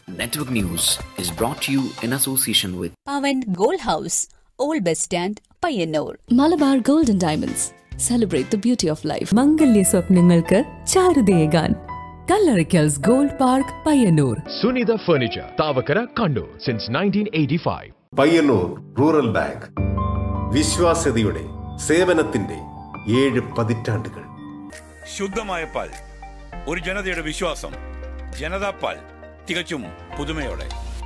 Network News is brought to you in association with Pavan gold house old bus stand Payyanur Malabar golden diamonds celebrate the beauty of life Mangalya സ്വപ്നങ്ങൾക്ക് ചാരുതയേകാൻ Kallarikkals gold park Payyanur Sunitha Furniture, Tavakara, Kannur, since 1985. Payyanur rural bank വിശ്വാസ്യതയുടെ സേവനത്തിന്റെ ഏഴ് പതിറ്റാണ്ടുകൾ ശുദ്ധമായ പാൽ ഒരു ജനതയുടെ വിശ്വാസം ജനതാ പാൽ തികച്ചും പുതുമയോടെ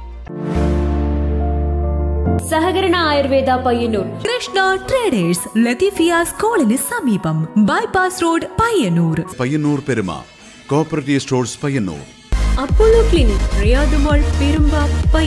സഹകരണ ആയുർവേദ പയ്യന്നൂർ കൃഷ്ണ ട്രേഡേഴ്സ് ലത്തീഫിയ സ്കൂളിന് സമീപം bypass road Payyanur Payyanur Peruma cooperative stores Payyanur Apollo clinic Riyadumol Perumba പയ്യ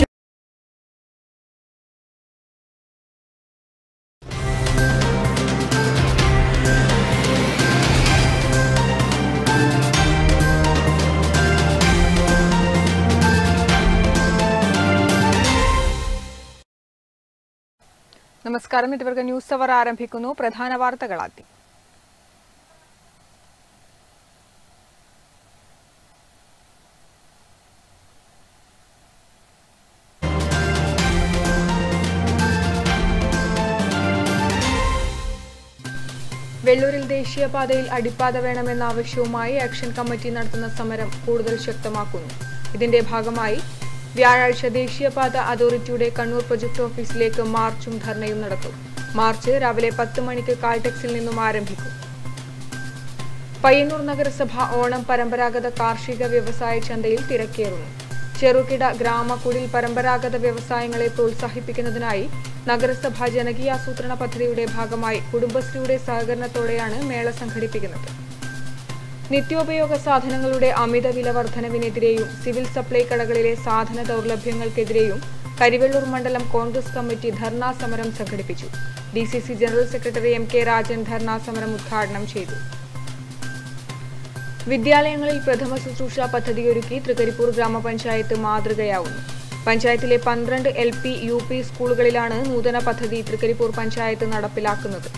നമസ്കാരം നെറ്റ്വർക്ക് ന്യൂസ് അവർ ആരംഭിക്കുന്നു പ്രധാന വാർത്തകൾ ആദ്യം വെള്ളൂരിൽ ദേശീയപാതയിൽ അടിപ്പാത വേണമെന്ന ആവശ്യവുമായി ആക്ഷൻ കമ്മിറ്റി നടത്തുന്ന സമരം കൂടുതൽ ശക്തമാക്കുന്നു ഇതിന്റെ ഭാഗമായി വ്യാഴാഴ്ച ദേശീയപാത അതോറിറ്റിയുടെ കണ്ണൂർ പ്രൊജക്ട് ഓഫീസിലേക്ക് മാർച്ചും ധർണയും നടത്തും മാർച്ച് രാവിലെ പത്ത് മണിക്ക് കാൽടെക്സിൽ നിന്നും ആരംഭിക്കും പയ്യന്നൂർ നഗരസഭ ഓണം പരമ്പരാഗത കാർഷിക വ്യവസായ ചന്തയിൽ തിരക്കേറുന്നു ചെറുകിട ഗ്രാമക്കുടിൽ പരമ്പരാഗത വ്യവസായങ്ങളെ പ്രോത്സാഹിപ്പിക്കുന്നതിനായി നഗരസഭ ജനകീയാസൂത്രണ പദ്ധതിയുടെ ഭാഗമായി കുടുംബശ്രീയുടെ സഹകരണത്തോടെയാണ് മേള സംഘടിപ്പിക്കുന്നത് നിത്യോപയോഗ സാധനങ്ങളുടെ അമിത വില വർധനവിനെതിരെയും സിവിൽ സപ്ലൈ കടകളിലെ സാധന ദൗർലഭ്യങ്ങൾക്കെതിരെയും കരിവെള്ളൂർ മണ്ഡലം കോൺഗ്രസ് കമ്മിറ്റി ധർണാ സമരം സംഘടിപ്പിച്ചു D C C general secretary M K Rajan dharna സമരം ഉദ്ഘാടനം ചെയ്തു വിദ്യാലയങ്ങളിൽ പ്രഥമ ശുശ്രൂഷ പദ്ധതിയൊരുക്കി തൃക്കരിപ്പൂർ ഗ്രാമപഞ്ചായത്ത് മാതൃകയാവുന്നു പഞ്ചായത്തിലെ പന്ത്രണ്ട് എൽ പി യു പി സ്കൂളുകളിലാണ് നൂതന പദ്ധതി തൃക്കരിപ്പൂർ പഞ്ചായത്ത് നടപ്പിലാക്കുന്നത്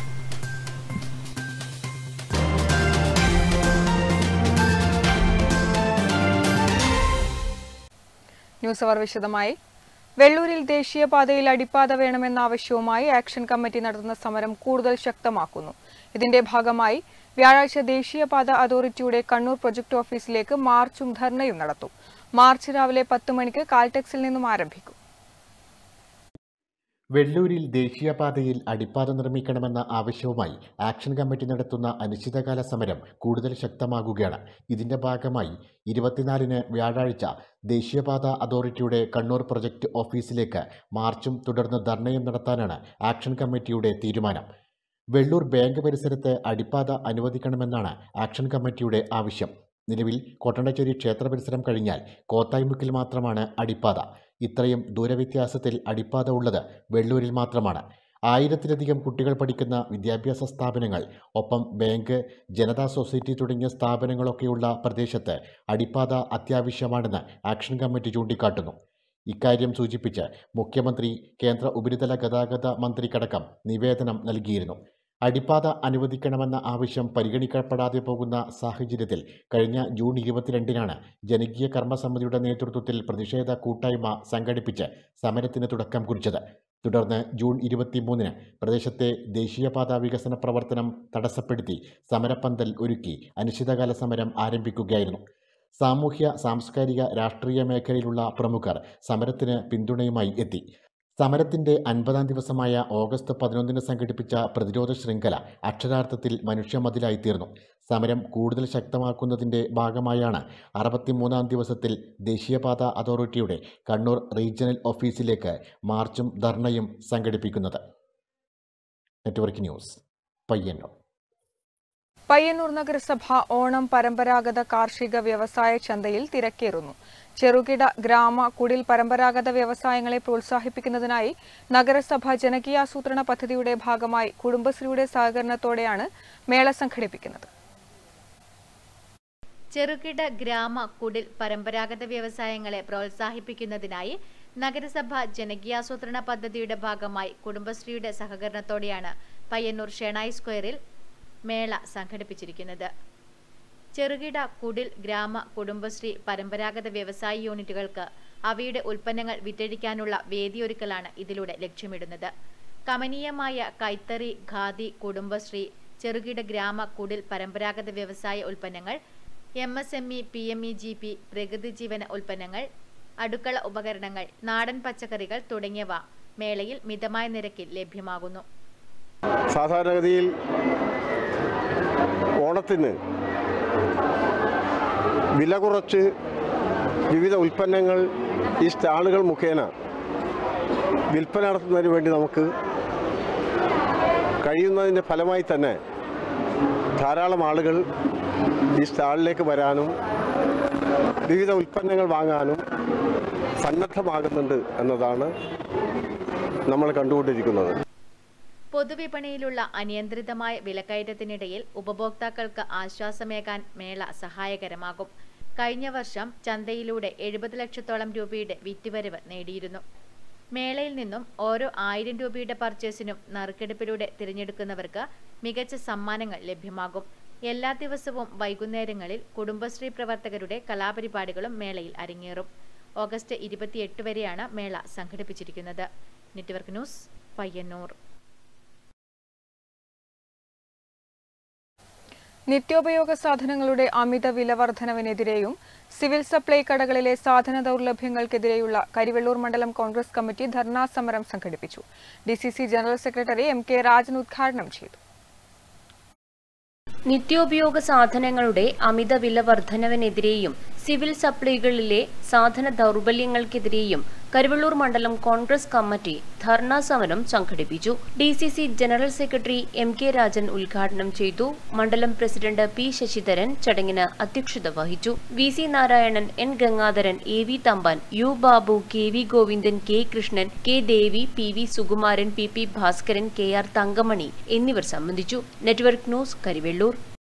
ന്യൂസ് അവർ വിശദമായി വെള്ളൂരിൽ ദേശീയപാതയിൽ അടിപ്പാത വേണമെന്ന ആവശ്യവുമായി ആക്ഷൻ കമ്മിറ്റി നടത്തുന്ന സമരം കൂടുതൽ ശക്തമാക്കുന്നു ഇതിന്റെ ഭാഗമായി വ്യാഴാഴ്ച ദേശീയപാത അതോറിറ്റിയുടെ കണ്ണൂർ പ്രൊജക്ട് ഓഫീസിലേക്ക് മാർച്ചും ധർണയും നടത്തും മാർച്ച് രാവിലെ പത്ത് മണിക്ക് കാൽടെക്സിൽ നിന്നും ആരംഭിക്കും വെള്ളൂരിൽ ദേശീയപാതയിൽ അടിപ്പാത നിർമ്മിക്കണമെന്ന ആവശ്യവുമായി ആക്ഷൻ കമ്മിറ്റി നടത്തുന്ന അനിശ്ചിതകാല സമരം കൂടുതൽ ശക്തമാകുകയാണ് ഇതിന്റെ ഭാഗമായി ഇരുപത്തിനാലിന് വ്യാഴാഴ്ച ദേശീയപാത അതോറിറ്റിയുടെ കണ്ണൂർ പ്രൊജക്ട് ഓഫീസിലേക്ക് മാർച്ചും തുടർന്ന് ധർണയും നടത്താനാണ് ആക്ഷൻ കമ്മിറ്റിയുടെ തീരുമാനം വെള്ളൂർ ബാങ്ക് പരിസരത്ത് അടിപ്പാത അനുവദിക്കണമെന്നാണ് ആക്ഷൻ കമ്മിറ്റിയുടെ ആവശ്യം നിലവിൽ കൊട്ടണ്ടച്ചേരി ക്ഷേത്ര പരിസരം കഴിഞ്ഞാൽ കോത്തായ്മുക്കിൽ മാത്രമാണ് അടിപ്പാത ഇത്രയും ദൂരവ്യത്യാസത്തിൽ അടിപ്പാത ഉള്ളത് വെള്ളൂരിൽ മാത്രമാണ് ആയിരത്തിലധികം കുട്ടികൾ പഠിക്കുന്ന വിദ്യാഭ്യാസ സ്ഥാപനങ്ങൾ ഒപ്പം ബാങ്ക് ജനതാ സൊസൈറ്റി തുടങ്ങിയ സ്ഥാപനങ്ങളൊക്കെയുള്ള പ്രദേശത്ത് അടിപ്പാത അത്യാവശ്യമാണെന്ന് ആക്ഷൻ കമ്മിറ്റി ചൂണ്ടിക്കാട്ടുന്നു ഇക്കാര്യം സൂചിപ്പിച്ച് മുഖ്യമന്ത്രി കേന്ദ്ര ഉപരിതല ഗതാഗത മന്ത്രിക്കടക്കം നിവേദനം നൽകിയിരുന്നു അടിപ്പാത അനുവദിക്കണമെന്ന ആവശ്യം പരിഗണിക്കപ്പെടാതെ പോകുന്ന സാഹചര്യത്തിൽ കഴിഞ്ഞ ജൂൺ ഇരുപത്തിരണ്ടിനാണ് ജനകീയ കർമ്മസമിതിയുടെ നേതൃത്വത്തിൽ പ്രതിഷേധ കൂട്ടായ്മ സംഘടിപ്പിച്ച് സമരത്തിന് തുടക്കം കുറിച്ചത് തുടർന്ന് ജൂൺ ഇരുപത്തിമൂന്നിന് പ്രദേശത്തെ ദേശീയപാത വികസന പ്രവർത്തനം തടസ്സപ്പെടുത്തി സമരപ്പന്തൽ ഒരുക്കി അനിശ്ചിതകാല സമരം ആരംഭിക്കുകയായിരുന്നു സാമൂഹ്യ സാംസ്കാരിക രാഷ്ട്രീയ മേഖലയിലുള്ള പ്രമുഖർ സമരത്തിന് പിന്തുണയുമായി എത്തി സമരത്തിന്റെ അൻപതാം ദിവസമായ ഓഗസ്റ്റ് പതിനൊന്നിന് സംഘടിപ്പിച്ച പ്രതിരോധ ശൃംഖല അക്ഷരാർത്ഥത്തിൽ മനുഷ്യമതിലായിത്തീർന്നു സമരം കൂടുതൽ ശക്തമാക്കുന്നതിന്റെ ഭാഗമായാണ് അറുപത്തിമൂന്നാം ദിവസത്തിൽ ദേശീയപാത അതോറിറ്റിയുടെ കണ്ണൂർ റീജിയണൽ ഓഫീസിലേക്ക് മാർച്ചും ധർണയും സംഘടിപ്പിക്കുന്നത് നെറ്റ്വർക്ക് ന്യൂസ് പയ്യന്നൂർ പയ്യന്നൂർ നഗരസഭ ഓണം പരമ്പരാഗത കാർഷിക വ്യവസായ ചന്തയിൽ തിരക്കേറുന്നു ചെറുകിട ഗ്രാമ കുടിൽ പരമ്പരാഗത വ്യവസായങ്ങളെ പ്രോത്സാഹിപ്പിക്കുന്നതിനായി നഗരസഭ ജനകീയാസൂത്രണ പദ്ധതിയുടെ ഭാഗമായി കുടുംബശ്രീയുടെ സഹകരണത്തോടെയാണ് മേള സംഘടിപ്പിക്കുന്നത് ചെറുകിട ഗ്രാമ കുടിൽ പരമ്പരാഗത വ്യവസായങ്ങളെ പ്രോത്സാഹിപ്പിക്കുന്നതിനായി നഗരസഭ ജനകീയാസൂത്രണ പദ്ധതിയുടെ ഭാഗമായി കുടുംബശ്രീയുടെ സഹകരണത്തോടെയാണ് പയ്യന്നൂർ ഷെണായി സ്ക്വയറിൽ മേള സംഘടിപ്പിച്ചിരിക്കുന്നത് ചെറുകിട കുടിൽ ഗ്രാമ കുടുംബശ്രീ പരമ്പരാഗത വ്യവസായ യൂണിറ്റുകൾക്ക് അവയുടെ ഉൽപ്പന്നങ്ങൾ വിറ്റഴിക്കാനുള്ള വേദിയൊരുക്കലാണ് ഇതിലൂടെ ലക്ഷ്യമിടുന്നത് കമനീയമായ കൈത്തറി ഖാദി കുടുംബശ്രീ ചെറുകിട ഗ്രാമ കുടിൽ പരമ്പരാഗത വ്യവസായ ഉൽപ്പന്നങ്ങൾ M S M E P M E G P പ്രകൃതി ജീവന ഉൽപ്പന്നങ്ങൾ അടുക്കള ഉപകരണങ്ങൾ നാടൻ പച്ചക്കറികൾ തുടങ്ങിയവ മേളയിൽ മിതമായ നിരക്കിൽ ലഭ്യമാകുന്നു സാധാരണഗതിയിൽ ഓണത്തിന് വില കുറച്ച് വിവിധ ഉൽപ്പന്നങ്ങൾ ഈ സ്റ്റാളുകൾ മുഖേന വിൽപ്പന നടത്തുന്നതിന് വേണ്ടി നമുക്ക് കഴിയുന്നതിൻ്റെ ഫലമായി തന്നെ ധാരാളം ആളുകൾ ഈ സ്റ്റാളിലേക്ക് വരാനും വിവിധ ഉൽപ്പന്നങ്ങൾ വാങ്ങാനും സന്നദ്ധമാകുന്നുണ്ട് എന്നതാണ് നമ്മൾ കണ്ടുകൊണ്ടിരിക്കുന്നത് പൊതുവിപണിയിലുള്ള അനിയന്ത്രിതമായ വിലക്കയറ്റത്തിനിടയിൽ ഉപഭോക്താക്കൾക്ക് ആശ്വാസമേകാൻ മേള സഹായകരമാകും കഴിഞ്ഞ വർഷം ചന്തയിലൂടെ എഴുപത് ലക്ഷത്തോളം രൂപയുടെ വിറ്റുവരവ് നേടിയിരുന്നു മേളയിൽ നിന്നും ഓരോ ആയിരം രൂപയുടെ പർച്ചേസിനും നറുക്കെടുപ്പിലൂടെ തിരഞ്ഞെടുക്കുന്നവർക്ക് മികച്ച സമ്മാനങ്ങൾ ലഭ്യമാകും എല്ലാ ദിവസവും വൈകുന്നേരങ്ങളിൽ കുടുംബശ്രീ പ്രവർത്തകരുടെ കലാപരിപാടികളും മേളയിൽ അരങ്ങേറും ഓഗസ്റ്റ് ഇരുപത്തിയെട്ട് വരെയാണ് മേള സംഘടിപ്പിച്ചിരിക്കുന്നത് നെറ്റ്വർക്ക് ന്യൂസ് പയ്യന്നൂർ നിത്യോപയോഗ സാധനങ്ങളുടെ അമിത വില വർധനവിനെതിരെയും സിവിൽ സപ്ലൈ കടകളിലെ സാധന ദൗർലഭ്യങ്ങൾക്കെതിരെയുള്ള കരിവെള്ളൂർ മണ്ഡലം കോൺഗ്രസ് കമ്മിറ്റി ധർണാ സമരം സംഘടിപ്പിച്ചു D general secretary M K Rajan ഉദ്ഘാടനം ചെയ്തു നിത്യോപയോഗ സാധനങ്ങളുടെ അമിത വില വർധനവിനെതിരെയും സിവിൽ സപ്ലൈകളിലെ സാധന ദൗർബല്യങ്ങൾക്കെതിരെയും കരുവള്ളൂർ മണ്ഡലം കോൺഗ്രസ് കമ്മിറ്റി ധർണാ സമരം സംഘടിപ്പിച്ചു D C C general secretary M K Rajan ഉദ്ഘാടനം ചെയ്തു മണ്ഡലം പ്രസിഡന്റ് പി ശശിധരൻ ചടങ്ങിന് അധ്യക്ഷത വഹിച്ചു V C Narayanan N Gangadharan A V Thampan U Babu K V Govindan K Krishnan K Devi P V Sukumaran P P Bhaskaran K R Thankamani എന്നിവർ സംബന്ധിച്ചു നെറ്റ്വർക്ക് ന്യൂസ് കരിവെള്ളൂർ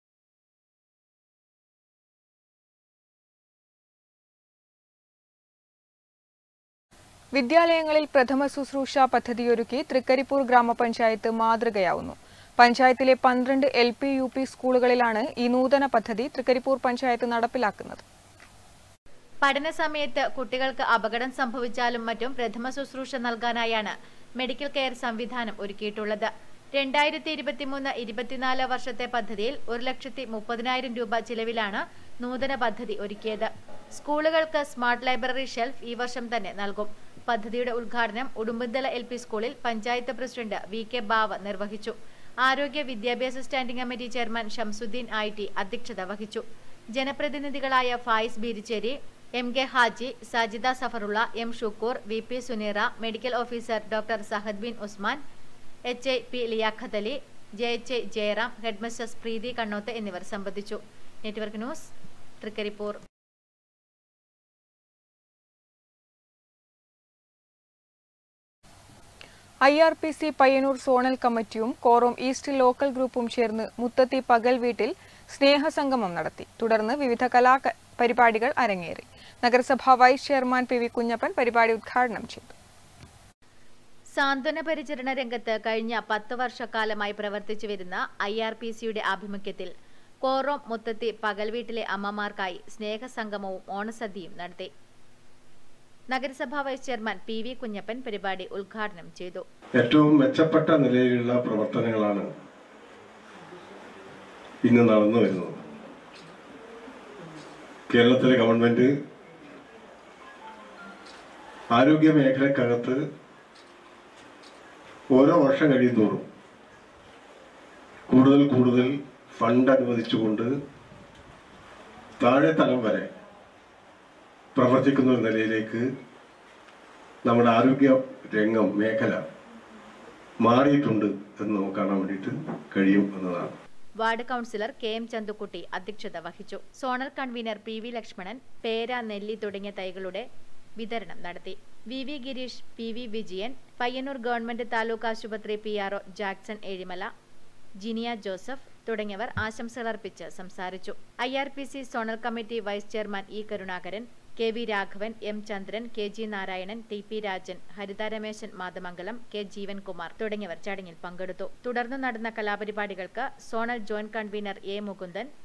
വിദ്യാലയങ്ങളിൽ പ്രഥമ ശുശ്രൂഷ പദ്ധതിയൊരുക്കി തൃക്കരിപ്പൂർ ഗ്രാമപഞ്ചായത്ത് മാതൃകയാവുന്നു പഞ്ചായത്തിലെ പന്ത്രണ്ട് എൽ പി യു പി സ്കൂളുകളിലാണ് ഈ നൂതന പദ്ധതി തൃക്കരിപ്പൂർ പഞ്ചായത്ത് നടപ്പിലാക്കുന്നത് പഠന സമയത്ത് കുട്ടികൾക്ക് അപകടം സംഭവിച്ചാലും മറ്റും പ്രഥമ ശുശ്രൂഷ നൽകാനായാണ് മെഡിക്കൽ കെയർ സംവിധാനം ഒരുക്കിയിട്ടുള്ളത് രണ്ടായിരത്തി ഇരുപത്തിമൂന്ന് ഇരുപത്തിനാല് വർഷത്തെ പദ്ധതിയിൽ ഒരു ലക്ഷത്തി മുപ്പതിനായിരം രൂപ ചിലവിലാണ് നൂതന പദ്ധതി ഒരുക്കിയത് സ്കൂളുകൾക്ക് സ്മാർട്ട് ലൈബ്രറി ഷെൽഫ് ഈ വർഷം തന്നെ നൽകും പദ്ധതിയുടെ ഉദ്ഘാടനം ഉടുമ്പന്തല എൽ പി സ്കൂളിൽ panchayat president V K Bava നിർവഹിച്ചു ആരോഗ്യ വിദ്യാഭ്യാസ standing committee chairman Shamsuddin I T അധ്യക്ഷത വഹിച്ചു ജനപ്രതിനിധികളായ Fayis Beericheri M K Haji Sajida Safarulla M Shukkur V P Suneera medical officer doctor Sahad bin Usman H I P Liyaqat Ali J H I Jayaram headmistress Preethi Kannoth എന്നിവർ സംബന്ധിച്ചു network news Thrikaripur I R P C Payyanur zonal കമ്മിറ്റിയും കോറോം ഈസ്റ്റ് ലോക്കൽ ഗ്രൂപ്പും ചേർന്ന് മുത്തത്തി പകൽ വീട്ടിൽ സ്നേഹസംഗമം നടത്തി തുടർന്ന് വിവിധ കലാ ക- പരിപാടികൾ അരങ്ങേറി നഗരസഭാ vice chairman P V Kunhappan പരിപാടി ഉദ്ഘാടനം ചെയ്തു സാന്ത്വന പരിചരണ രംഗത്ത് കഴിഞ്ഞ പത്ത് വർഷക്കാലമായി പ്രവർത്തിച്ചു വരുന്ന ഐ ആർ പി സിയുടെ ആഭിമുഖ്യത്തിൽ കോറോം മുത്തത്തി പകൽ വീട്ടിലെ അമ്മമാർക്കായി സ്നേഹസംഗമവും ഓണസദ്യയും നടത്തി നഗരസഭാ vice chairman P V Kunhappan പരിപാടി ഉദ്ഘാടനം ചെയ്തു ഏറ്റവും മെച്ചപ്പെട്ട നിലയിലുള്ള പ്രവർത്തനങ്ങളാണ് ഇന്ന് നടന്നു വരുന്നത് കേരളത്തിലെ ഗവൺമെന്റ് ആരോഗ്യ മേഖലക്കകത്ത് ഓരോ വർഷം കഴിയുന്തോറും കൂടുതൽ കൂടുതൽ ഫണ്ട് അനുവദിച്ചുകൊണ്ട് താഴെ തലം വരെ പ്രവർത്തിക്കുന്ന ഒരു നിലയിലേക്ക് നമ്മുടെ ആരോഗ്യ രംഗം മേഖല മാറിയിട്ടുണ്ട് എന്ന് നമുക്ക് കാണാൻ വേണ്ടിയിട്ട് കഴിയും എന്നതാണ് ward councillor K M Chanthukutty അധ്യക്ഷത വഹിച്ചു zonal convener P V Lakshmanan പേര നെല്ലി തുടങ്ങിയ തൈകളുടെ വിതരണം നടത്തി V V Gireesh P V Vijayan Payyanur government taluk ആശുപത്രി പി ആർ ജാക്സൺ ഏഴിമല ജിനിയ ജോസഫ് തുടങ്ങിയവർ ആശംസകളർപ്പിച്ച് സംസാരിച്ചു I R P C zonal committee vice chairman E Karunakaran K V Raghavan M Chandran K G Narayanan T P Rajan Haritha Rameshan Mathamangalam K Jeevankumar തുടങ്ങിയവർ ചടങ്ങിൽ പങ്കെടുത്തു തുടർന്ന് നടന്ന കലാപരിപാടികൾക്ക് zonal joint convener A Mukundan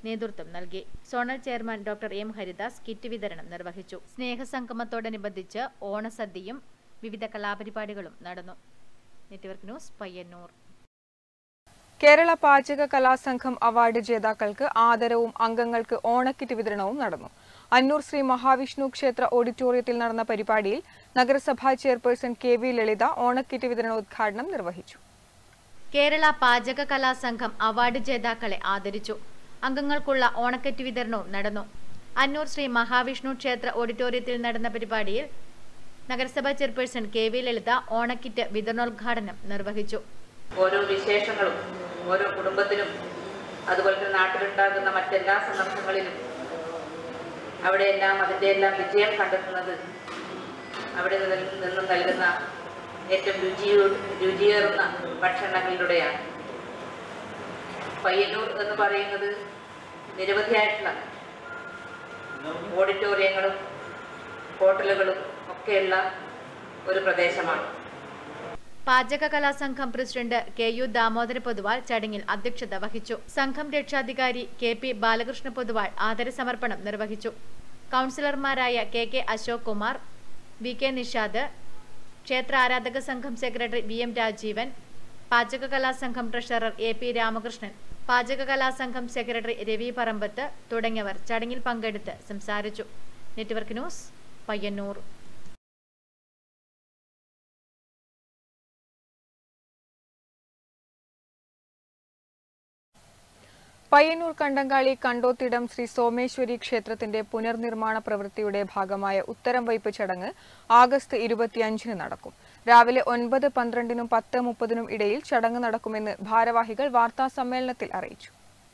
നേതൃത്വം നൽകി zonal chairman doctor M Haridas kit വിതരണം നിർവഹിച്ചു സ്നേഹസംഗമത്തോടനുബന്ധിച്ച് ഓണസദ്യയും വിവിധ കലാപരിപാടികളും നടന്നു നെറ്റ്വർക്ക് ന്യൂസ് പയ്യന്നൂർ കേരള പാചക കലാസംഘം അവാർഡ് ജേതാക്കൾക്ക് ആദരവും അംഗങ്ങൾക്ക് ഓണക്കിറ്റ് വിതരണവും നടന്നു അന്നൂർ ശ്രീ മഹാവിഷ്ണു ക്ഷേത്ര ഓഡിറ്റോറിയത്തിൽ നടന്ന പരിപാടിയിൽ നഗരസഭാ ചെയർപേഴ്സൺ കെ വി ലളിത ഓണക്കിറ്റ് വിതരണോദ്ഘാടനം നിർവഹിച്ചു കേരള പാചക കലാസംഘം അവാർഡ് ജേതാക്കളെ ആദരിച്ചു അംഗങ്ങൾക്കുള്ള ഓണക്കറ്റ് വിതരണവും നടന്നു അന്നൂർ ശ്രീ മഹാവിഷ്ണു ക്ഷേത്ര ഓഡിറ്റോറിയത്തിൽ നടന്ന പരിപാടിയിൽ നഗരസഭാ ചെയർപേഴ്സൺ കെ വി ലളിത ഓണക്കിറ്റ് വിതരണോദ്ഘാടനം നിർവഹിച്ചു ഓരോ വിശേഷങ്ങളും ഓരോ കുടുംബത്തിനും അതുപോലെ തന്നെ നാട്ടിലുണ്ടാകുന്ന മറ്റെല്ലാ സന്ദർഭങ്ങളിലും അവിടെയെല്ലാം അതിൻ്റെ എല്ലാം വിജയം കണ്ടെത്തുന്നത് അവിടെ നിന്ന് നിന്നും നൽകുന്ന ഏറ്റവും രുചിയോ രുചിയേറുന്ന ഭക്ഷണങ്ങളിലൂടെയാണ് പയ്യന്നൂർ എന്ന് പറയുന്നത് നിരവധിയായിട്ടുള്ള ഓഡിറ്റോറിയങ്ങളും ഹോട്ടലുകളും ഒക്കെയുള്ള ഒരു പ്രദേശമാണ് പാചക കലാസംഘം president K U Damodara Poduval ചടങ്ങിൽ അധ്യക്ഷത വഹിച്ചു സംഘം രക്ഷാധികാരി കെ പി ബാലകൃഷ്ണ പൊതുവാൾ ആദരസമർപ്പണം നിർവഹിച്ചു കൗൺസിലർമാരായ K K Ashok Kumar V K Nishad ക്ഷേത്ര ആരാധക സംഘം സെക്രട്ടറി വി എം രാജീവൻ പാചക കലാസംഘം ട്രഷറർ എ പി രാമകൃഷ്ണൻ പാചക കലാസംഘം സെക്രട്ടറി രവി പറമ്പത്ത് തുടങ്ങിയവർ ചടങ്ങിൽ പങ്കെടുത്ത് സംസാരിച്ചു നെറ്റ്വർക്ക് ന്യൂസ് പയ്യന്നൂർ പയ്യന്നൂർ കണ്ടങ്കാളി കണ്ടോത്തിടം ശ്രീ സോമേശ്വരി ക്ഷേത്രത്തിന്റെ പുനർനിർമ്മാണ പ്രവൃത്തിയുടെ ഭാഗമായ ഉത്തരം വയ്പ് ചടങ്ങ് ആഗസ്റ്റ് ഇരുപത്തിയഞ്ചിന് നടക്കും രാവിലെ ഒൻപത് പന്ത്രണ്ടിനും പത്ത് മുപ്പതിനും ഇടയിൽ ചടങ്ങ് നടക്കുമെന്ന് ഭാരവാഹികൾ വാർത്താസമ്മേളനത്തിൽ അറിയിച്ചു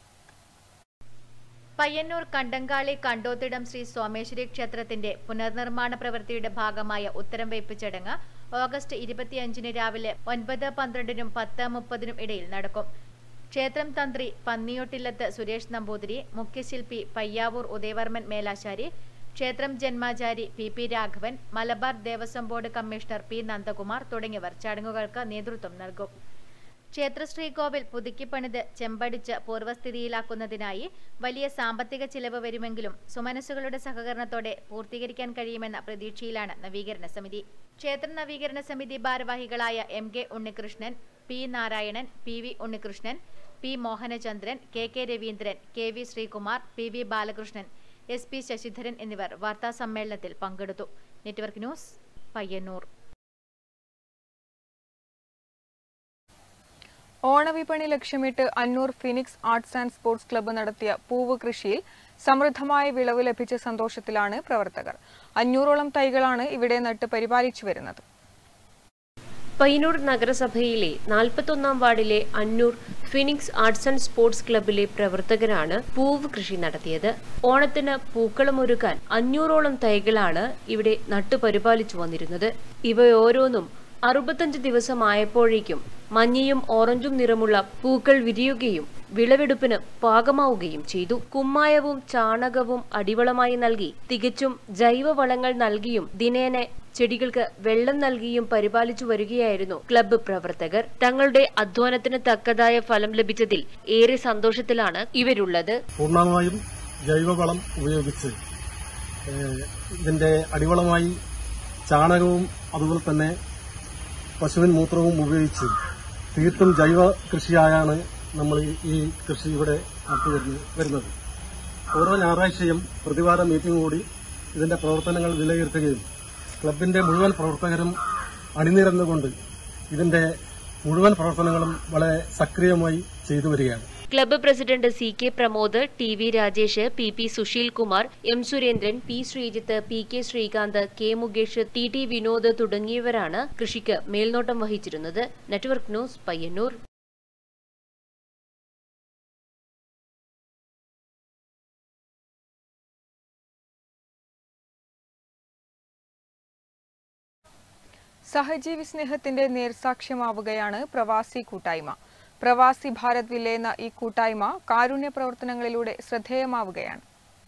പയ്യന്നൂർ കണ്ടങ്കാളി കണ്ടോത്തിടം ശ്രീ സോമേശ്വരി ക്ഷേത്രത്തിന്റെ പുനർനിർമ്മാണ പ്രവൃത്തിയുടെ ഭാഗമായ ഉത്തരം വയ്പ് ചടങ്ങ് ഓഗസ്റ്റ് ഇരുപത്തിയഞ്ചിന് രാവിലെ ഒൻപത് പന്ത്രണ്ടിനും പത്ത് മുപ്പതിനും ഇടയിൽ നടക്കും ക്ഷേത്രം തന്ത്രി പന്നിയൊട്ടില്ലത്ത് സുരേഷ് നമ്പൂതിരി മുഖ്യശില്പി പയ്യാവൂർ ഉദയവർമ്മൻ മേലാശാരി ക്ഷേത്രം ജന്മാചാരി P P Raghavan Malabar Devaswom board commissioner P Nandakumar തുടങ്ങിയവർ ചടങ്ങുകൾക്ക് നേതൃത്വം നൽകും ക്ഷേത്ര ശ്രീകോവിൽ പുതുക്കിപ്പണിത് ചെമ്പടിച്ച് പൂർവ്വസ്ഥിതിയിലാക്കുന്നതിനായി വലിയ സാമ്പത്തിക ചിലവ് വരുമെങ്കിലും സുമനസ്സുകളുടെ സഹകരണത്തോടെ പൂർത്തീകരിക്കാൻ കഴിയുമെന്ന പ്രതീക്ഷയിലാണ് നവീകരണ സമിതി ക്ഷേത്ര നവീകരണ സമിതി ഭാരവാഹികളായ M K Unnikrishnan P Narayanan P V Unnikrishnan P Mohanachandran K K Raveendran K V Sreekumar P V Balakrishnan S P Sasidharan എന്നിവർ വാർത്താസമ്മേളനത്തിൽ പങ്കെടുത്തു നെറ്റ്വർക്ക് ന്യൂസ് പയ്യന്നൂർ ഓണവിപണി ലക്ഷ്യമിട്ട് Annur Phoenix arts and sports club നടത്തിയ പൂവ് കൃഷിയിൽ സമൃദ്ധമായ വിളവ് ലഭിച്ച സന്തോഷത്തിലാണ് പ്രവർത്തകർ അഞ്ഞൂറോളം തൈകളാണ് ഇവിടെ നട്ട് പരിപാലിച്ചു വരുന്നത് പയ്യന്നൂർ നഗരസഭയിലെ നാൽപ്പത്തൊന്നാം വാർഡിലെ Annur Phoenix arts and sports ക്ലബിലെ പ്രവർത്തകരാണ് പൂവ് കൃഷി നടത്തിയത് ഓണത്തിന് പൂക്കളമൊരുക്കാൻ അഞ്ഞൂറോളം തൈകളാണ് ഇവിടെ നട്ടുപരിപാലിച്ചു വന്നിരുന്നത് ഇവയോരോന്നും അറുപത്തഞ്ച് ദിവസമായപ്പോഴേക്കും മഞ്ഞയും ഓറഞ്ചും നിറമുള്ള പൂക്കൾ വിരിയുകയും വിളവെടുപ്പിന് പാകമാവുകയും ചെയ്തു കുമ്മായവും ചാണകവും അടിവളമായി നൽകി തികച്ചും ജൈവവളങ്ങൾ നൽകിയും ദിനേന ചെടികൾക്ക് വെള്ളം നൽകിയും പരിപാലിച്ചു വരികയായിരുന്നു ക്ലബ്ബ് പ്രവർത്തകർ തങ്ങളുടെ അധ്വാനത്തിന് തക്കതായ ഫലം ലഭിച്ചതിൽ ഏറെ സന്തോഷത്തിലാണ് ഇവരുള്ളത് പൂർണ്ണമായും ജൈവവളം ഉപയോഗിച്ച് ഏഹ്, ഇതിന്റെ അടിവളമായി ചാണകവും അതുപോലെ തന്നെ പശുവിൻ മൂത്രവും ഉപയോഗിച്ച് തീർത്തും ജൈവ കൃഷിയായാണ് നമ്മൾ ഈ കൃഷി ഇവിടെ നടത്തി വരുന്ന- വരുന്നത് ഓരോ ഞായറാഴ്ചയും പ്രതിവാര മീറ്റിംഗ് കൂടി ഇതിന്റെ പ്രവർത്തനങ്ങൾ വിലയിരുത്തുകയും ക്ലബിന്റെ മുഴുവൻ പ്രവർത്തകരും അണിനിരന്നുകൊണ്ട് ഇതിന്റെ മുഴുവൻ പ്രവർത്തനങ്ങളും വളരെ സക്രിയമായി ചെയ്തു വരികയാണ് club president C K Pramod T V Rajesh P P Susheel Kumar M Surendran P Sreejith P K Sreekanth K Mukesh T T Vinod തുടങ്ങിയവരാണ് കൃഷിക്ക് മേൽനോട്ടം വഹിച്ചിരുന്നത് നെറ്റ്വർക്ക് ന്യൂസ് പയ്യന്നൂർ സഹജീവി സ്നേഹത്തിന്റെ നേർസാക്ഷ്യമാവുകയാണ് പ്രവാസി കൂട്ടായ്മ പ്രവാസി ഭാരത് വില്ലെ എന്ന ഈ കൂട്ടായ്മ കാരുണ്യ പ്രവർത്തനങ്ങളിലൂടെ ശ്രദ്ധേയമാവുകയാണ്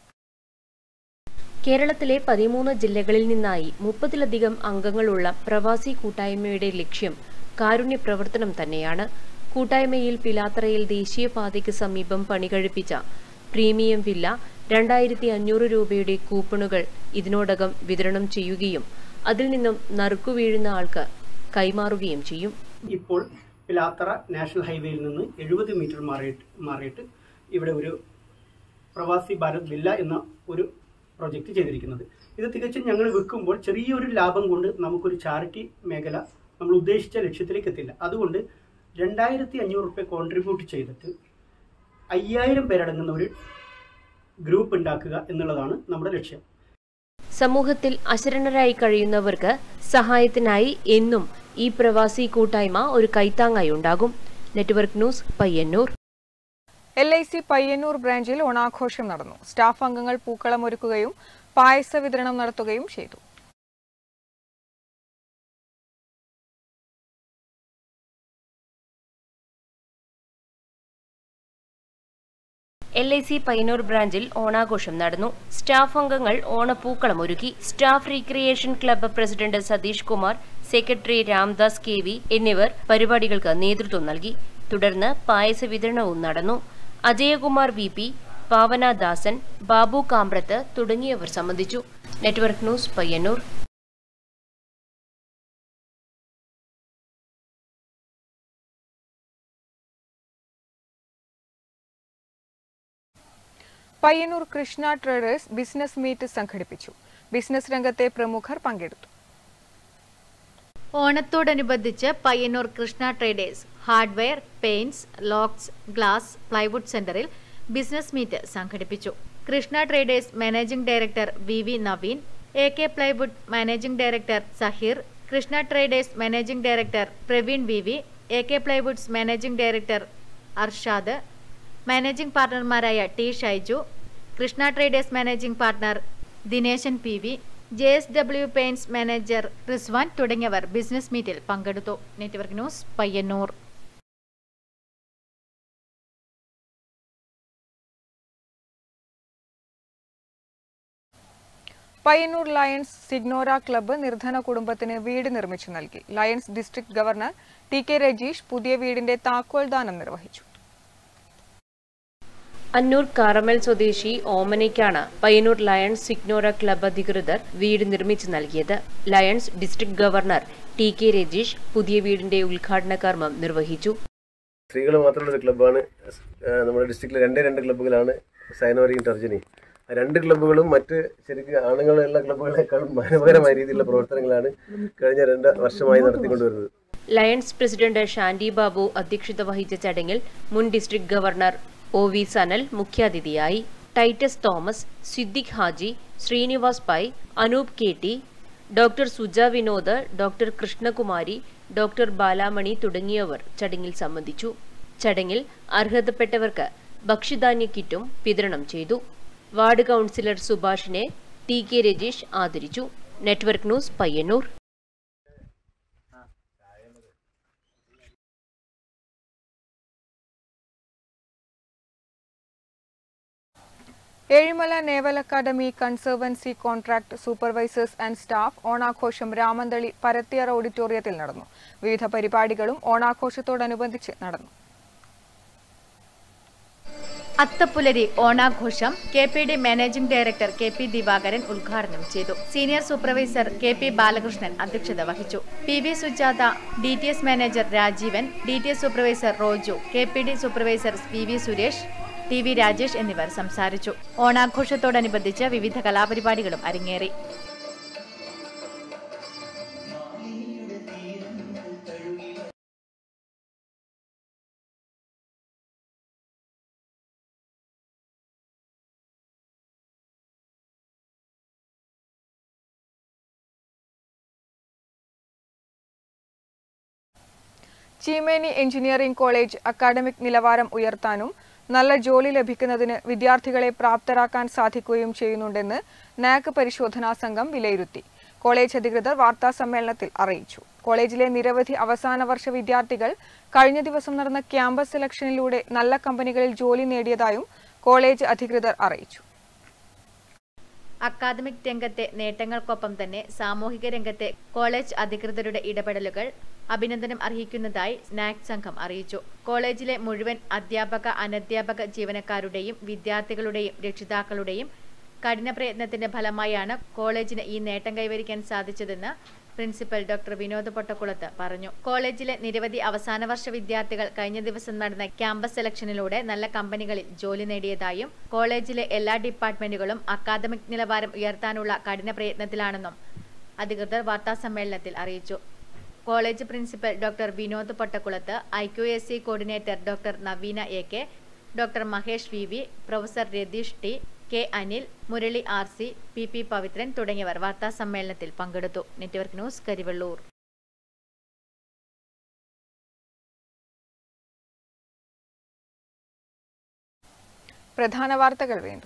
കേരളത്തിലെ പതിമൂന്ന് ജില്ലകളിൽ നിന്നായി മുപ്പതിലധികം അംഗങ്ങളുള്ള പ്രവാസി കൂട്ടായ്മയുടെ ലക്ഷ്യം കാരുണ്യ പ്രവർത്തനം തന്നെയാണ് കൂട്ടായ്മയിൽ പിലാത്തറയിൽ ദേശീയപാതയ്ക്ക് സമീപം പണികഴിപ്പിച്ച പ്രീമിയം വില്ല രണ്ടായിരത്തി അഞ്ഞൂറ് രൂപയുടെ കൂപ്പണുകൾ ഇതിനോടകം വിതരണം ചെയ്യുകയും അതിൽ നിന്നും നറുക്കു വീഴുന്ന ആൾക്ക് കൈമാറുകയും ചെയ്യും ഇപ്പോൾ പിലാത്തറ നാഷണൽ ഹൈവേയിൽ നിന്ന് എഴുപത് മീറ്റർ മാറിയിട്ട് മാറിയിട്ട് ഇവിടെ ഒരു പ്രവാസി ഭാരത് വില്ല എന്ന ഒരു പ്രൊജക്റ്റ് ചെയ്തിരിക്കുന്നത് ഇത് തികച്ചും ഞങ്ങൾ വിൽക്കുമ്പോൾ ചെറിയൊരു ലാഭം കൊണ്ട് നമുക്കൊരു ചാരിറ്റി മേഖല നമ്മൾ ഉദ്ദേശിച്ച ലക്ഷ്യത്തിലേക്ക് എത്തില്ല അതുകൊണ്ട് രണ്ടായിരത്തി അഞ്ഞൂറ് റുപ്യ കോൺട്രിബ്യൂട്ട് ചെയ്തിട്ട് അയ്യായിരം പേരടങ്ങുന്ന ഒരു ഗ്രൂപ്പ് ഉണ്ടാക്കുക എന്നുള്ളതാണ് നമ്മുടെ ലക്ഷ്യം സമൂഹത്തിൽ അശരണരായി കഴിയുന്നവർക്ക് സഹായത്തിനായി എന്നും ഈ പ്രവാസി കൂട്ടായ്മ ഒരു കൈത്താങ്ങായി ഉണ്ടാകും network news Payyanur L I C Payyanur ബ്രാഞ്ചിൽ ഓണാഘോഷം നടന്നു സ്റ്റാഫ് അംഗങ്ങൾ പൂക്കളം ഒരുക്കുകയും പായസ വിതരണം നടത്തുകയും ചെയ്തു എൽ ഐ സി പയ്യന്നൂർ ബ്രാഞ്ചിൽ ഓണാഘോഷം നടന്നു സ്റ്റാഫ് അംഗങ്ങൾ ഓണപ്പൂക്കളം ഒരുക്കി staff recreation club president Satheesh Kumar secretary Ramdas K V എന്നിവർ പരിപാടികൾക്ക് നേതൃത്വം നൽകി തുടർന്ന് പായസ വിതരണവും നടന്നു അജയകുമാർ വി പി പാവന ദാസൻ ബാബു കാമ്പ്രത്ത് തുടങ്ങിയവർ സംബന്ധിച്ചു network news Payyanur Payyanur Krishna traders business meet സംഘടിപ്പിച്ചു ബിസിനസ് രംഗത്തെ പ്രമുഖർ പങ്കെടുത്തു ഓണത്തോടനുബന്ധിച്ച് Payyanur Krishna traders hardware paints locks glass plywood സെന്ററിൽ ബിസിനസ് മീറ്റ് സംഘടിപ്പിച്ചു Krishna traders managing director V V Naveen A K plywood managing director Saheer Krishna traders managing director Praveen V V A K plywoods managing director Arshad managing പാർട്ണർമാരായ T Shaiju Krishna traders managing partner Dinesan P V J S W paints manager Rizwan തുടങ്ങിയവർ business മീറ്റിൽ പങ്കെടുത്തു network news Payyanur Payyanur Lions Signora club നിർധന കുടുംബത്തിന് വീട് നിർമ്മിച്ചു നൽകി Lions district governor T K Rajeesh പുതിയ വീടിന്റെ താക്കോൽ ദാനം നിർവഹിച്ചു അന്നൂർ കാറമൽ സ്വദേശി ഓമനയ്ക്കാണ് പയ്യന്നൂർ ലയൺസ് സിഗ്നോറ ക്ലബ്ബ് അധികൃതർ വീട് നിർമ്മിച്ചു നൽകിയത് Lions district governor T K Rajeesh പുതിയ വീടിന്റെ ഉദ്ഘാടന കർമ്മം നിർവഹിച്ചു സ്ത്രീകൾ മാത്രമുള്ള ഒരു ക്ലബ്ബാണ് ഏഹ് നമ്മുടെ ഡിസ്ട്രിക്റ്റിലെ രണ്ടേ രണ്ട് ക്ലബ്ബുകളാണ് സൈനോറിയും ടർജനി ആ രണ്ട് ക്ലബ്ബുകളും മറ്റ് ശരിക്കും ആണുങ്ങളുള്ള ക്ലബ്ബുകളെക്കാളും മനോഹരമായ രീതിയിലുള്ള പ്രവർത്തനങ്ങളാണ് കഴിഞ്ഞ രണ്ട് വർഷമായി നടത്തിക്കൊണ്ടുവരുന്നത് ലയൺസ് പ്രസിഡന്റ് ഷാൻഡി ബാബു അധ്യക്ഷത വഹിച്ച ചടങ്ങിൽ മുൻ district governor O V Sanal മുഖ്യാതിഥിയായി Titus Thomas Siddique Haji Srinivas Pai Anoop K T doctor Suja Vinod doctor Krishnakumari doctor Balamani തുടങ്ങിയവർ ചടങ്ങിൽ സംബന്ധിച്ചു ചടങ്ങിൽ അർഹതപ്പെട്ടവർക്ക് ഭക്ഷ്യധാന്യ കിറ്റും വിതരണം ചെയ്തു വാർഡ് കൗൺസിലർ സുഭാഷിനെ ടി കെ രജീഷ് ആദരിച്ചു network news Payyanur Ezhimala naval academy conservancy contract supervisors and staff ഓണാഘോഷം രാമന്തളി പരത്തിയറ ഓഡിറ്റോറിയത്തിൽ നടന്നു വിവിധ പരിപാടികളും ഓണാഘോഷത്തോടനുബന്ധിച്ച് നടന്നു അത്തപ്പുലരി ഓണാഘോഷം K P D managing director K P Divakaran ഉദ്ഘാടനം ചെയ്തു senior supervisor K P Balakrishnan അധ്യക്ഷത വഹിച്ചു P V Sujatha D T S manager Rajeevan D T S supervisor Roju K P D supervisor P V Suresh T V Rajesh എന്നിവർ സംസാരിച്ചു ഓണാഘോഷത്തോടനുബന്ധിച്ച് വിവിധ കലാപരിപാടികളും അരങ്ങേറി ചീമേനി എഞ്ചിനീയറിംഗ് കോളേജ് അക്കാഡമിക് നിലവാരം ഉയർത്താനും നല്ല ജോലി ലഭിക്കുന്നതിന് വിദ്യാർത്ഥികളെ പ്രാപ്തരാക്കാൻ സാധിക്കുകയും ചെയ്യുന്നുണ്ടെന്ന് നാക് പരിശോധനാ സംഘം വിലയിരുത്തി കോളേജ് അധികൃതർ വാർത്താ സമ്മേളനത്തിൽ അറിയിച്ചു കോളേജിലെ നിരവധി അവസാന വർഷ വിദ്യാർത്ഥികൾ കഴിഞ്ഞ ദിവസം നടന്ന ക്യാമ്പസ് സെലക്ഷനിലൂടെ നല്ല കമ്പനികളിൽ ജോലി നേടിയതായും കോളേജ് അധികൃതർ അറിയിച്ചു അക്കാദമിക് രംഗത്തെ നേട്ടങ്ങൾക്കൊപ്പം തന്നെ സാമൂഹിക രംഗത്തെ കോളേജ് അധികൃതരുടെ ഇടപെടലുകൾ അഭിനന്ദനം അർഹിക്കുന്നതായി സ്നാക് സംഘം അറിയിച്ചു കോളേജിലെ മുഴുവൻ അധ്യാപക അനധ്യാപക ജീവനക്കാരുടെയും വിദ്യാർത്ഥികളുടെയും രക്ഷിതാക്കളുടെയും കഠിന പ്രയത്നത്തിന്റെ ഫലമായാണ് കോളേജിന് ഈ നേട്ടം കൈവരിക്കാൻ സാധിച്ചതെന്ന് പ്രിൻസിപ്പൽ ഡോക്ടർ വിനോദ് പൊട്ടക്കുളത്ത് പറഞ്ഞു കോളേജിലെ നിരവധി അവസാന വർഷ വിദ്യാർത്ഥികൾ കഴിഞ്ഞ ദിവസം നടന്ന ക്യാമ്പസ് സെലക്ഷനിലൂടെ നല്ല കമ്പനികളിൽ ജോലി നേടിയതായും കോളേജിലെ എല്ലാ ഡിപ്പാർട്ട്മെന്റുകളും അക്കാദമിക് നിലവാരം ഉയർത്താനുള്ള കഠിന പ്രയത്നത്തിലാണെന്നും അധികൃതർ വാർത്താസമ്മേളനത്തിൽ അറിയിച്ചു college principal doctor Vinod Pottakkulath I Q S C coordinator doctor Naveena A K doctor Mahesh V V professor Ratheesh T K Anil Murali R C P P Pavithran തുടങ്ങിയവർ വാർത്താ സമ്മേളനത്തിൽ പങ്കെടുത്തു നെറ്റ്വർക്ക് ന്യൂസ് കരിവള്ളൂർ പ്രധാന വാർത്തകൾ വീണ്ടും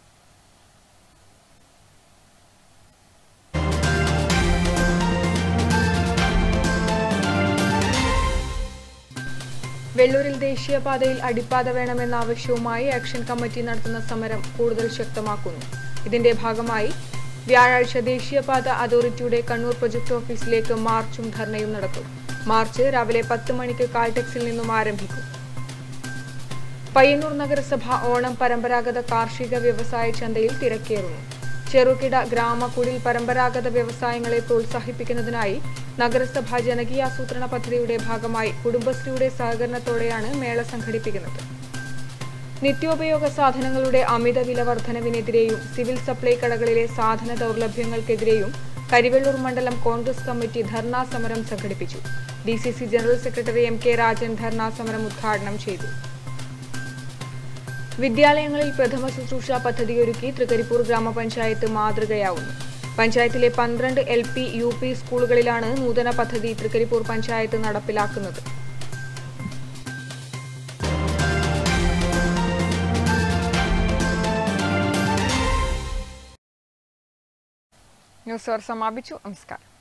വെള്ളൂരിൽ ദേശീയപാതയിൽ അടിപ്പാത വേണമെന്ന ആവശ്യവുമായി ആക്ഷൻ കമ്മിറ്റി നടത്തുന്ന സമരം കൂടുതൽ ശക്തമാക്കുന്നു ഇതിന്റെ ഭാഗമായി വ്യാഴാഴ്ച ദേശീയപാത അതോറിറ്റിയുടെ കണ്ണൂർ പ്രൊജക്ട് ഓഫീസിലേക്ക് മാർച്ചും ധർണയും നടക്കും മാർച്ച് രാവിലെ പത്ത് മണിക്ക് കാൽടെക്സിൽ നിന്നും ആരംഭിക്കും പയ്യന്നൂർ നഗരസഭ ഓണം പരമ്പരാഗത കാർഷിക വ്യവസായ ചന്തയിൽ തിരക്കേറുന്നു ചെറുകിട ഗ്രാമ കുടിൽ പരമ്പരാഗത വ്യവസായങ്ങളെ പ്രോത്സാഹിപ്പിക്കുന്നതിനായി നഗരസഭ ജനകീയാസൂത്രണ പദ്ധതിയുടെ ഭാഗമായി കുടുംബശ്രീയുടെ സഹകരണത്തോടെയാണ് മേള സംഘടിപ്പിക്കുന്നത് നിത്യോപയോഗ സാധനങ്ങളുടെ അമിത വില വർധനവിനെതിരെയും സിവിൽ സപ്ലൈ കടകളിലെ സാധന ദൗർലഭ്യങ്ങൾക്കെതിരെയും കരിവെള്ളൂർ മണ്ഡലം കോൺഗ്രസ് കമ്മിറ്റി ധർണാ സമരം സംഘടിപ്പിച്ചു D C C general secretary M K Rajan dharna സമരം ഉദ്ഘാടനം ചെയ്തു വിദ്യാലയങ്ങളിൽ പ്രഥമ ശുശ്രൂഷ പദ്ധതിയൊരുക്കി തൃക്കരിപ്പൂർ ഗ്രാമപഞ്ചായത്ത് മാതൃകയാവുന്നു പഞ്ചായത്തിലെ പന്ത്രണ്ട് എൽ പി യു പി സ്കൂളുകളിലാണ് നൂതന പദ്ധതി തൃക്കരിപ്പൂർ പഞ്ചായത്ത് നടപ്പിലാക്കുന്നത് ന്യൂസ് അവർ സമാപിച്ചു നമസ്കാരം